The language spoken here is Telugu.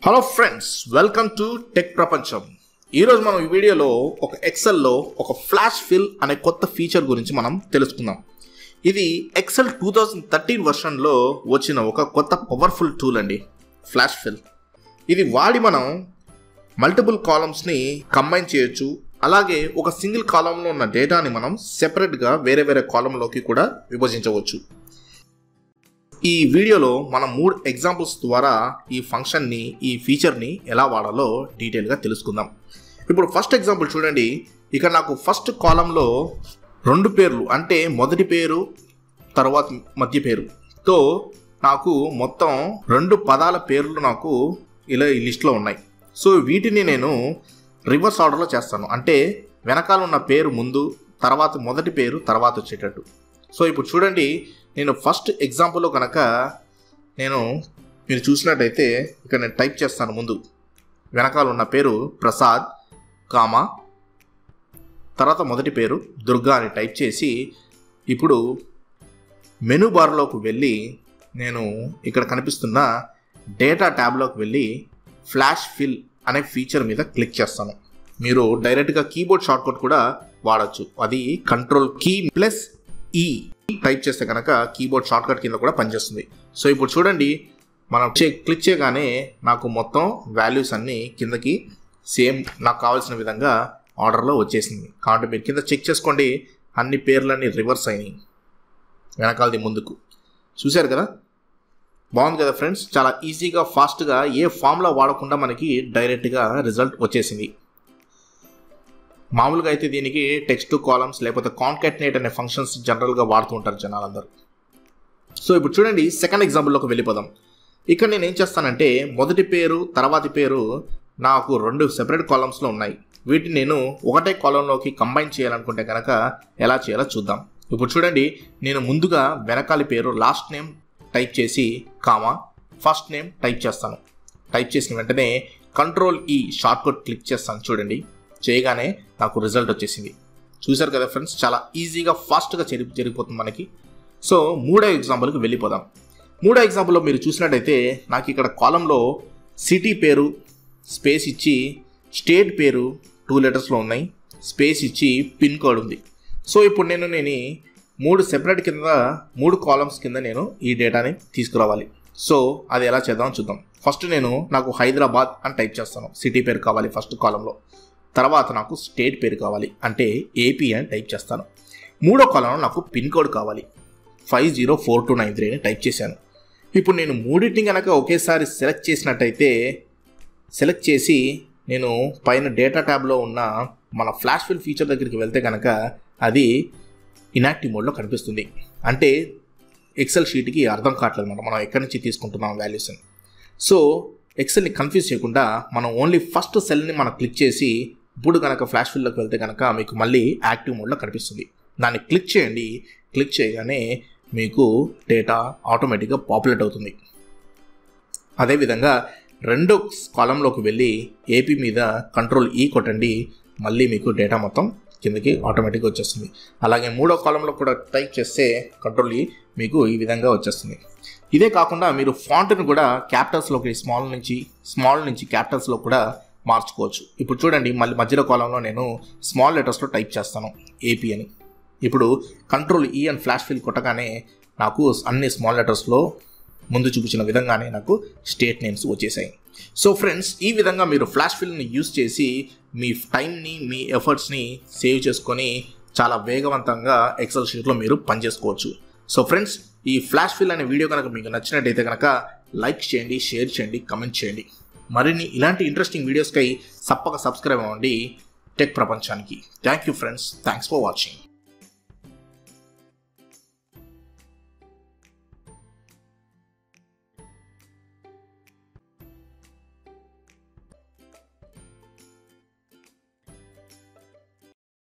hello friends welcome to tech ప్రపంచం ఈరోజు మనం ఈ వీడియోలో ఒక ఎక్సెల్లో ఒక ఫ్లాష్ ఫిల్ అనే కొత్త ఫీచర్ గురించి మనం తెలుసుకుందాం ఇది ఎక్సెల్ టూ థౌజండ్ థర్టీన్ వర్షన్లో వచ్చిన ఒక కొత్త పవర్ఫుల్ టూల్ అండి ఫ్లాష్ ఫిల్ ఇది వాడి మనం మల్టిపుల్ కాలమ్స్ని కంబైన్ చేయొచ్చు అలాగే ఒక సింగిల్ కాలంలో ఉన్న డేటాని మనం సెపరేట్గా వేరే వేరే కాలంలోకి కూడా విభజించవచ్చు ఈ వీడియోలో మనం మూడు ఎగ్జాంపుల్స్ ద్వారా ఈ ఫంక్షన్ని ఈ ఫీచర్ని ఎలా వాడాలో డీటెయిల్గా తెలుసుకుందాం ఇప్పుడు ఫస్ట్ ఎగ్జాంపుల్ చూడండి ఇక్కడ నాకు ఫస్ట్ కాలంలో రెండు పేర్లు అంటే మొదటి పేరు తర్వాత మధ్య పేరుతో నాకు మొత్తం రెండు పదాల పేర్లు నాకు ఇలా ఈ లిస్ట్లో ఉన్నాయి సో వీటిని నేను రివర్స్ ఆర్డర్లో చేస్తాను అంటే వెనకాల ఉన్న పేరు ముందు తర్వాత మొదటి పేరు తర్వాత వచ్చేటట్టు సో ఇప్పుడు చూడండి నేను ఫస్ట్ ఎగ్జాంపుల్లో కనుక నేను మీరు చూసినట్టయితే ఇక్కడ నేను టైప్ చేస్తాను ముందు వెనకాల ఉన్న పేరు ప్రసాద్ కామా తర్వాత మొదటి పేరు దుర్గా అని టైప్ చేసి ఇప్పుడు మెనూ బార్లోకి వెళ్ళి నేను ఇక్కడ కనిపిస్తున్న డేటా ట్యాబ్లోకి వెళ్ళి ఫ్లాష్ ఫిల్ అనే ఫీచర్ మీద క్లిక్ చేస్తాను మీరు డైరెక్ట్గా కీబోర్డ్ షార్ట్కట్ కూడా వాడచ్చు అది కంట్రోల్ కీ ప్లస్ ఈ టైప్ చేస్తే కనుక కీబోర్డ్ షార్ట్కట్ కింద కూడా పనిచేస్తుంది సో ఇప్పుడు చూడండి మనం చే క్లిక్ చేయగానే నాకు మొత్తం వాల్యూస్ అన్నీ కిందకి సేమ్ నాకు కావాల్సిన విధంగా ఆర్డర్లో వచ్చేసింది కాబట్టి మీరు కింద చెక్ చేసుకోండి అన్ని పేర్లన్నీ రివర్స్ అయినాయి వెనకాలది ముందుకు చూశారు కదా బాగుంది కదా ఫ్రెండ్స్ చాలా ఈజీగా ఫాస్ట్గా ఏ ఫామ్లో వాడకుండా మనకి డైరెక్ట్గా రిజల్ట్ వచ్చేసింది మామూలుగా అయితే దీనికి టెక్స్ట్ కాలమ్స్ లేకపోతే కాన్కాటినేట్ అనే ఫంక్షన్స్ జనరల్గా వాడుతూ ఉంటారు జనాలందరూ సో ఇప్పుడు చూడండి సెకండ్ ఎగ్జాంపుల్లోకి వెళ్ళిపోదాం ఇక్కడ నేను ఏం చేస్తానంటే మొదటి పేరు తర్వాతి పేరు నాకు రెండు సెపరేట్ కాలమ్స్లో ఉన్నాయి వీటిని నేను ఒకటే కాలంలోకి కంబైన్ చేయాలనుకుంటే కనుక ఎలా చేయాలో చూద్దాం ఇప్పుడు చూడండి నేను ముందుగా వెనకాలి పేరు లాస్ట్ నేమ్ టైప్ చేసి కామా ఫస్ట్ నేమ్ టైప్ చేస్తాను టైప్ చేసిన వెంటనే కంట్రోల్ ఈ షార్ట్కట్ క్లిక్ చేస్తాను చూడండి చేయగానే నాకు రిజల్ట్ వచ్చేసింది చూశారు కదా ఫ్రెండ్స్ చాలా ఈజీగా ఫాస్ట్గా జరిగి జరిగిపోతుంది మనకి సో మూడో ఎగ్జాంపుల్కి వెళ్ళిపోదాం మూడో ఎగ్జాంపుల్లో మీరు చూసినట్టయితే నాకు ఇక్కడ కాలంలో సిటీ పేరు స్పేస్ ఇచ్చి స్టేట్ పేరు టూ లెటర్స్లో ఉన్నాయి స్పేస్ ఇచ్చి పిన్ కోడ్ ఉంది సో ఇప్పుడు నేను నేను మూడు సెపరేట్ కింద మూడు కాలమ్స్ కింద నేను ఈ డేటాని తీసుకురావాలి సో అది ఎలా చేద్దాం చూద్దాం ఫస్ట్ నేను నాకు హైదరాబాద్ అని టైప్ చేస్తాను సిటీ పేరు కావాలి ఫస్ట్ కాలంలో తర్వాత నాకు స్టేట్ పేరు కావాలి అంటే ఏపీ అని టైప్ చేస్తాను మూడో కాలంలో నాకు పిన్ కోడ్ కావాలి five zero four two nine three అని టైప్ చేశాను ఇప్పుడు నేను మూడింటిని కనుక ఒకేసారి సెలెక్ట్ చేసినట్టయితే సెలెక్ట్ చేసి నేను పైన డేటా ట్యాబ్లో ఉన్న మన ఫ్లాష్ ఫిల్ ఫీచర్ దగ్గరికి వెళ్తే కనుక అది ఇనాక్టివ్ మోడ్లో కనిపిస్తుంది అంటే ఎక్సెల్ షీట్కి అర్థం కావట్లేదు మనం మనం ఎక్కడి నుంచి తీసుకుంటున్నాం వాల్యూస్ అని సో ఎక్సెల్ని కన్ఫ్యూజ్ చేయకుండా మనం ఓన్లీ ఫస్ట్ సెల్ని మనం క్లిక్ చేసి ఇప్పుడు కనుక ఫ్లాష్ ఫిల్లోకి వెళ్తే కనుక మీకు మళ్ళీ యాక్టివ్ మోడ్లో కనిపిస్తుంది దాన్ని క్లిక్ చేయండి క్లిక్ చేయగానే మీకు డేటా ఆటోమేటిక్గా పాపులేట్ అవుతుంది అదేవిధంగా రెండో కాలంలోకి వెళ్ళి ఏపీ మీద కంట్రోల్ ఈ కొట్టండి మళ్ళీ మీకు డేటా మొత్తం కిందకి ఆటోమేటిక్గా వచ్చేస్తుంది అలాగే మూడో కాలంలో కూడా టైప్ చేస్తే కంట్రోల్ ఈ మీకు ఈ విధంగా వచ్చేస్తుంది ఇదే కాకుండా మీరు ఫాంట్ని కూడా క్యాపిటల్స్లోకి స్మాల్ నుంచి స్మాల్ నుంచి క్యాపిటల్స్లో కూడా మార్చుకోవచ్చు ఇప్పుడు చూడండి మళ్ళీ మధ్యలో కాలంలో నేను స్మాల్ లెటర్స్లో టైప్ చేస్తాను ఏపీ అని ఇప్పుడు కంట్రోల్ ఈ అండ్ ఫ్లాష్ ఫిల్ కొట్టగానే నాకు అన్ని స్మాల్ లెటర్స్లో ముందు చూపించిన విధంగానే నాకు స్టేట్ నేమ్స్ వచ్చేసాయి సో ఫ్రెండ్స్ ఈ విధంగా మీరు ఫ్లాష్ ఫిల్ని యూస్ చేసి మీ టైంని మీ ఎఫర్ట్స్ని సేవ్ చేసుకొని చాలా వేగవంతంగా ఎక్సెల్ షీట్లో మీరు పనిచేసుకోవచ్చు సో ఫ్రెండ్స్ ఈ ఫ్లాష్ ఫిల్ అనే వీడియో కనుక మీకు నచ్చినట్టయితే కనుక లైక్ చేయండి షేర్ చేయండి కమెంట్ చేయండి మరిన్ని ఇలాంటి ఇంట్రెస్టింగ్ వీడియోస్కై తప్పక సబ్స్క్రైబ్ అవ్వండి టెక్ ప్రపంచానికి thank you friends thanks for watching